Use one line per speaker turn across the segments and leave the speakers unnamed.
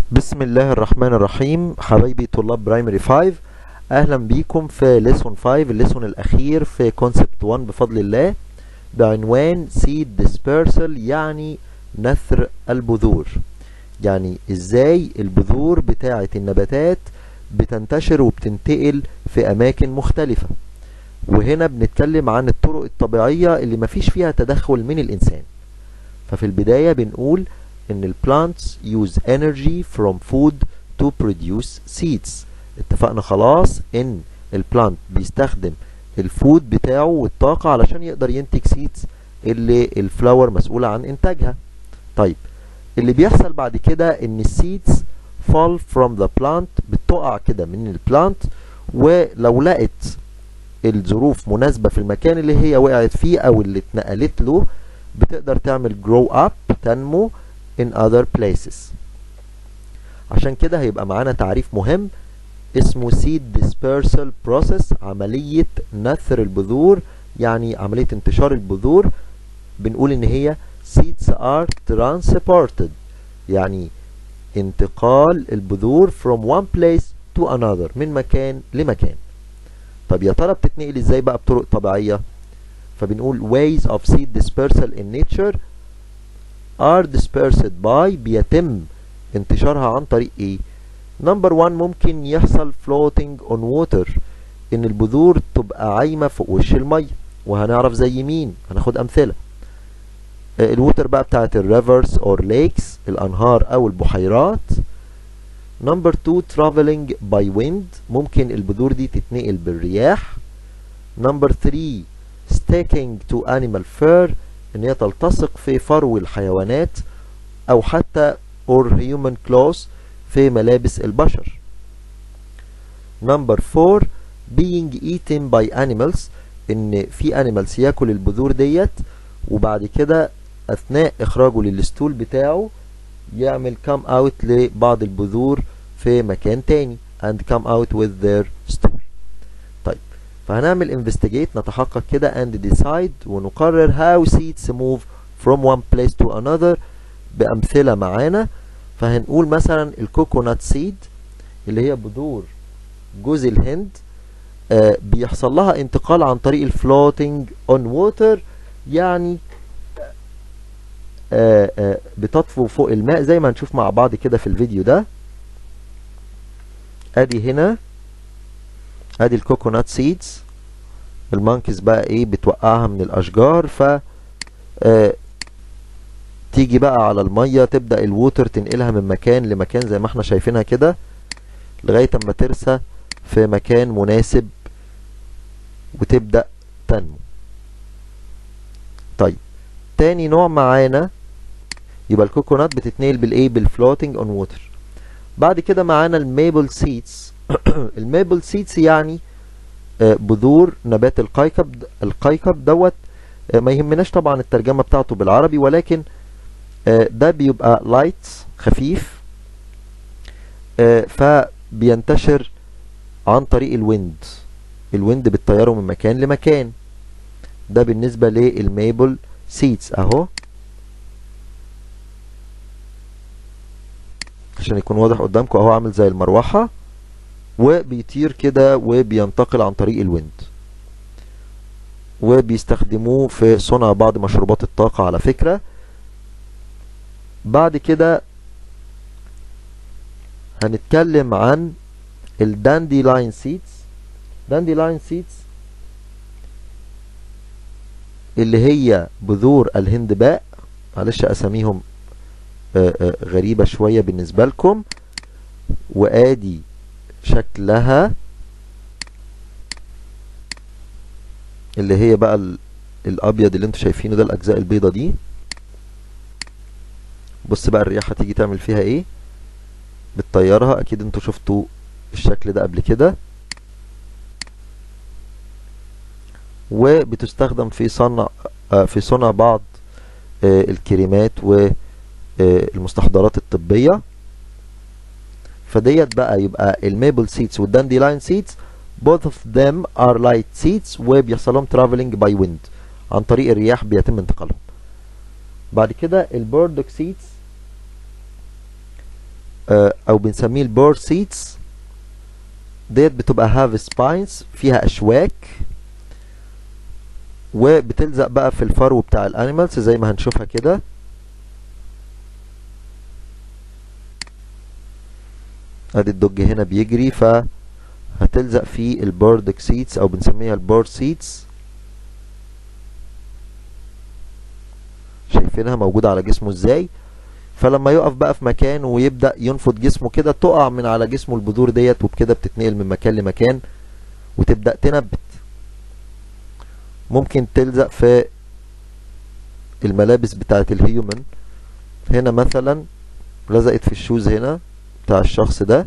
بسم الله الرحمن الرحيم حبايبي طلاب برايمري 5 اهلا بيكم في ليسون 5 الليسون الاخير في كونسبت 1 بفضل الله بعنوان seed dispersal يعني نثر البذور يعني ازاي البذور بتاعة النباتات بتنتشر وبتنتقل في اماكن مختلفة وهنا بنتكلم عن الطرق الطبيعية اللي مفيش فيها تدخل من الانسان ففي البداية بنقول ان ال plants use energy from food to produce seeds اتفقنا خلاص ان البلانت بيستخدم الفود بتاعه والطاقة علشان يقدر ينتج سيدز اللي الفلاور مسؤولة عن انتاجها طيب اللي بيحصل بعد كده ان السيدز fall from the plant بتقع كده من البلانت ولو لقت الظروف مناسبة في المكان اللي هي وقعت فيه او اللي اتنقلت له بتقدر تعمل grow up تنمو in other places عشان كده هيبقى معانا تعريف مهم اسمه seed dispersal process عملية نثر البذور يعني عملية انتشار البذور بنقول ان هي seeds are transported يعني انتقال البذور from one place to another من مكان لمكان طب يا ترى بتتنقل ازاي بقى بطرق طبيعية فبنقول ways of seed dispersal in nature are dispersed by بيتم انتشارها عن طريق ايه نمبر 1 ممكن يحصل floating on water ان البذور تبقى عايمه فوق وش الميه وهنعرف زي مين هناخد امثله الووتر بقى بتاعت الريفرز اور ليكس الانهار او البحيرات نمبر 2 traveling by wind ممكن البذور دي تتنقل بالرياح نمبر 3 sticking to animal fur ان هي تلتصق في فرو الحيوانات او حتى or human clothes في ملابس البشر نمبر 4 being eaten by animals ان في animals ياكل البذور ديت وبعد كده اثناء اخراجه للستول بتاعه يعمل come out لبعض البذور في مكان تاني and come out with their stool طيب فهنعمل investigate نتحقق كده and decide ونقرر how seeds move from one place to another بأمثلة معانا فهنقول مثلا الكوكونات سيد اللي هي بذور جوز الهند آه بيحصل لها انتقال عن طريق الفلوتنج اون ووتر يعني آه آه بتطفو فوق الماء زي ما هنشوف مع بعض كده في الفيديو ده ادي هنا ادي الكوكونات سيدز المانكيز بقى ايه بتوقعها من الاشجار ف آه تيجي بقى على المية تبدأ الووتر تنقلها من مكان لمكان زي ما احنا شايفينها كده لغاية اما ترسى في مكان مناسب وتبدأ تنمو طيب تاني نوع معانا يبقى الكوكونات بتتنقل بالايه بالفلوتنج اون ووتر بعد كده معانا الميبل سيدز الميبل سيدز يعني بذور نبات القيقب القيقب دوت ما يهمناش طبعا الترجمة بتاعته بالعربي ولكن ده بيبقى لايت خفيف فبينتشر عن طريق الويند الويند بتطيره من مكان لمكان ده بالنسبة للميبل سيدز اهو عشان يكون واضح قدامكم اهو عامل زي المروحة وبيطير كده وبينتقل عن طريق الويند وبيستخدموه في صنع بعض مشروبات الطاقة على فكرة بعد كده هنتكلم عن الداندي لاين سيدز داندي لاين سيدز اللي هي بذور الهندباء معلش اساميهم غريبة شوية بالنسبة لكم وادي شكلها اللي هي بقى الابيض اللي انتوا شايفينه ده الاجزاء البيضة دي بص بقى الرياح هتيجي تعمل فيها ايه بتطيرها اكيد انتوا شفتوا الشكل ده قبل كده وبتستخدم في صنع في صنع بعض الكريمات والمستحضرات الطبية فديت بقى يبقى الميبل سيدز والداندي لاين سيدز both of them are light seeds وبيحصل لهم traveling by wind عن طريق الرياح بيتم انتقالهم بعد كده البوردوك سيدز آه، او بنسميه البور سيتس ديت بتبقى هاف سباينز فيها اشواك وبتلزق بقى في الفرو بتاع الانيمالز زي ما هنشوفها كده ادي الدوج هنا بيجري فهتلزق في البورد سيتس او بنسميها البورد سيتس شايفينها موجودة على جسمه ازاي فلما يقف بقى في مكان ويبدأ ينفض جسمه كده تقع من على جسمه البذور ديت وبكده بتتنقل من مكان لمكان وتبدأ تنبت ممكن تلزق في الملابس بتاعة الهيومن هنا مثلا لزقت في الشوز هنا بتاع الشخص ده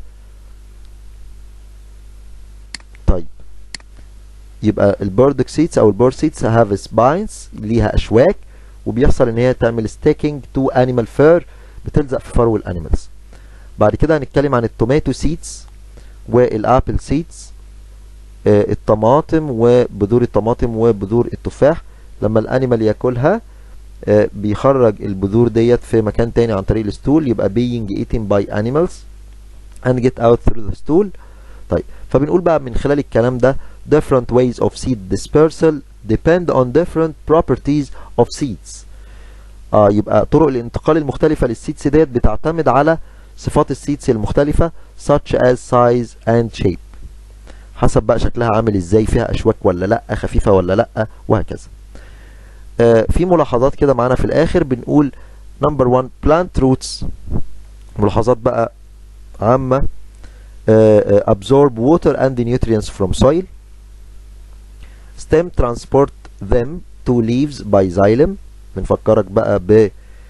طيب يبقى البورد سيتس او البورد سيتس هاف سباينز ليها اشواك وبيحصل ان هي تعمل ستيكينج تو انيمال فير بتلزق في فرو الانيمالز بعد كده هنتكلم عن التوماتو سيدز والابل سيدز آه الطماطم وبذور الطماطم وبذور التفاح لما الانيمال ياكلها آه بيخرج البذور ديت في مكان تاني عن طريق الستول يبقى being eaten by animals and get out through the stool طيب فبنقول بقى من خلال الكلام ده different ways of seed dispersal depend on different properties of seeds اه يبقى طرق الانتقال المختلفة للسيدز ديت بتعتمد على صفات السيدز المختلفة such as size and shape حسب بقى شكلها عامل ازاي فيها اشواك ولا لا خفيفة ولا لا وهكذا آه في ملاحظات كده معانا في الاخر بنقول number one plant roots ملاحظات بقى عامة آه آه absorb water and nutrients from soil stem transport them to leaves by xylem بنفكرك بقى ب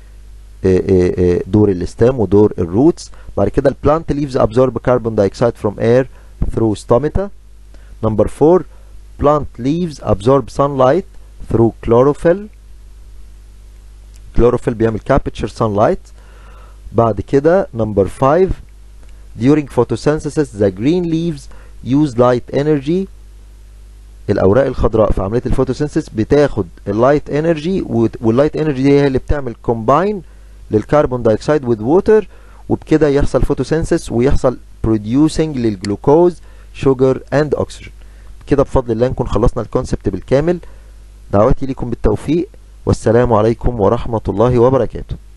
دور الستام ودور الروتس بعد كده البلانت leaves absorb carbon dioxide from air through stomata number 4 plant leaves absorb sunlight through chlorophyll chlorophyll بيعمل capture sunlight بعد كده number 5 during photosynthesis the green leaves use light energy الاوراق الخضراء في عمليه الفوتوسينثيس بتاخد اللايت انرجي واللايت انرجي دي هي اللي بتعمل كومباين للكربون دايوكسيد وذ ووتر وبكده يحصل فوتوسينثيس ويحصل بروديوسنج للجلوكوز شوجر اند اوكسجين كده بفضل الله نكون خلصنا الكونسبت بالكامل دعواتي لكم بالتوفيق والسلام عليكم ورحمه الله وبركاته